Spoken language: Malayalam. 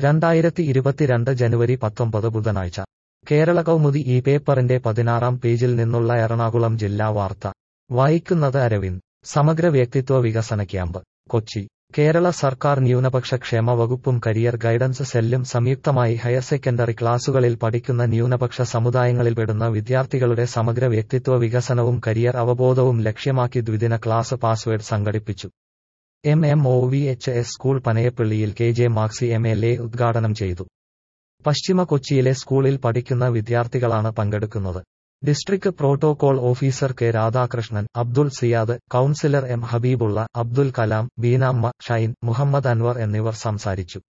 രണ്ടായിരത്തി ഇരുപത്തിരണ്ട് ജനുവരി പത്തൊമ്പത് ബുധനാഴ്ച കേരള കൗമുദി ഈ പേപ്പറിന്റെ പതിനാറാം പേജിൽ നിന്നുള്ള എറണാകുളം ജില്ലാ വാർത്ത വായിക്കുന്നത് അരവിന്ദ് സമഗ്ര വ്യക്തിത്വ വികസന ക്യാമ്പ് കൊച്ചി കേരള സർക്കാർ ന്യൂനപക്ഷ ക്ഷേമ വകുപ്പും കരിയർ ഗൈഡൻസ് സെല്ലും സംയുക്തമായി ഹയർ സെക്കൻഡറി ക്ലാസുകളിൽ പഠിക്കുന്ന ന്യൂനപക്ഷ സമുദായങ്ങളിൽപ്പെടുന്ന വിദ്യാർത്ഥികളുടെ സമഗ്ര വ്യക്തിത്വ വികസനവും കരിയർ അവബോധവും ലക്ഷ്യമാക്കി ദ്വിദിന ക്ലാസ് പാസ്വേഡ് സംഘടിപ്പിച്ചു M M O V H S school പനയപ്പള്ളിയിൽ K J Maxi M L A ഉദ്ഘാടനം ചെയ്തു പശ്ചിമ കൊച്ചിയിലെ സ്കൂളിൽ പഠിക്കുന്ന വിദ്യാർത്ഥികളാണ് പങ്കെടുക്കുന്നത് district protocol officer K Radhakrishnan Abdul Siyad councillor M Habeebulla Abdul Kalam Beenamma Shine Muhammad Anwar എന്നിവർ സംസാരിച്ചു